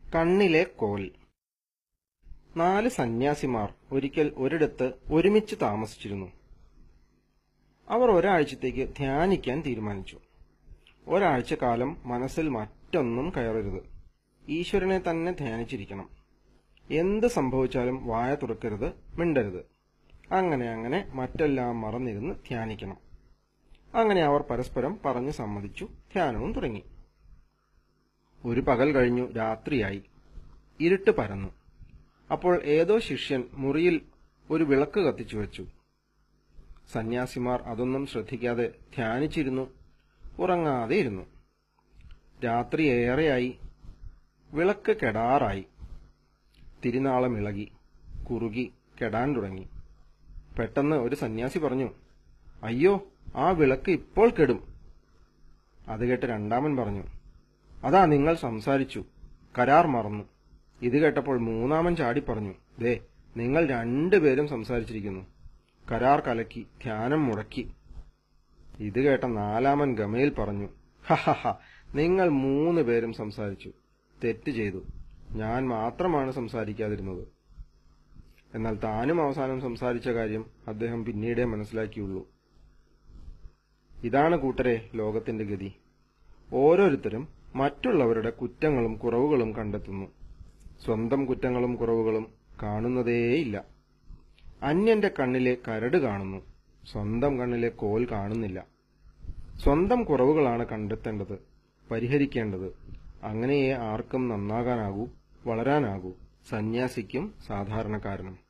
കണ്ണിലെ കോൽ നാല് സന്യാസിമാർ ഒരിക്കൽ ഒരിടത്ത് ഒരുമിച്ച് താമസിച്ചിരുന്നു അവർ ഒരാഴ്ചത്തേക്ക് ധ്യാനിക്കാൻ തീരുമാനിച്ചു ഒരാഴ്ച കാലം മനസ്സിൽ മറ്റൊന്നും കയറരുത് ഈശ്വരനെ തന്നെ ധ്യാനിച്ചിരിക്കണം എന്ത് സംഭവിച്ചാലും വായ തുറക്കരുത് മിണ്ടരുത് അങ്ങനെ അങ്ങനെ മറ്റെല്ലാം മറന്നിരുന്ന് ധ്യാനിക്കണം അങ്ങനെ അവർ പരസ്പരം പറഞ്ഞു സമ്മതിച്ചു ധ്യാനവും തുടങ്ങി ഒരു പകൽ കഴിഞ്ഞു രാത്രിയായി ഇരുട്ട് പരന്നു അപ്പോൾ ഏതോ ശിഷ്യൻ മുറിയിൽ ഒരു വിളക്ക് കത്തിച്ചു വെച്ചു സന്യാസിമാർ അതൊന്നും ശ്രദ്ധിക്കാതെ ധ്യാനിച്ചിരുന്നു ഉറങ്ങാതെ ഇരുന്നു രാത്രി ഏറെയായി വിളക്ക് കെടാറായി തിരുനാളം ഇളകി കുറുകി കെടാൻ തുടങ്ങി പെട്ടെന്ന് ഒരു സന്യാസി പറഞ്ഞു അയ്യോ ആ വിളക്ക് ഇപ്പോൾ കെടും അത് കേട്ട് രണ്ടാമൻ പറഞ്ഞു അതാ നിങ്ങൾ സംസാരിച്ചു കരാർ മറന്നു ഇത് കേട്ടപ്പോൾ മൂന്നാമൻ ചാടി പറഞ്ഞു ദേ നിങ്ങൾ രണ്ടുപേരും സംസാരിച്ചിരിക്കുന്നു കരാർ കലക്കി ധ്യാനം മുടക്കി ഇത് കേട്ട നാലാമൻ ഗമയിൽ പറഞ്ഞു ഹഹഹ നിങ്ങൾ മൂന്ന് പേരും സംസാരിച്ചു തെറ്റ് ചെയ്തു ഞാൻ മാത്രമാണ് സംസാരിക്കാതിരുന്നത് എന്നാൽ താനും അവസാനം സംസാരിച്ച കാര്യം അദ്ദേഹം പിന്നീടേ മനസ്സിലാക്കിയുള്ളൂ ഇതാണ് കൂട്ടരെ ലോകത്തിന്റെ ഗതി ഓരോരുത്തരും മറ്റുള്ളവരുടെ കുറ്റങ്ങളും കുറവുകളും കണ്ടെത്തുന്നു സ്വന്തം കുറ്റങ്ങളും കുറവുകളും കാണുന്നതേയില്ല അന്യന്റെ കണ്ണിലെ കരട് കാണുന്നു സ്വന്തം കണ്ണിലെ കോൽ കാണുന്നില്ല സ്വന്തം കുറവുകളാണ് കണ്ടെത്തേണ്ടത് പരിഹരിക്കേണ്ടത് അങ്ങനെയേ ആർക്കും നന്നാകാനാകൂ വളരാനാകൂ സന്യാസിക്കും സാധാരണക്കാരനും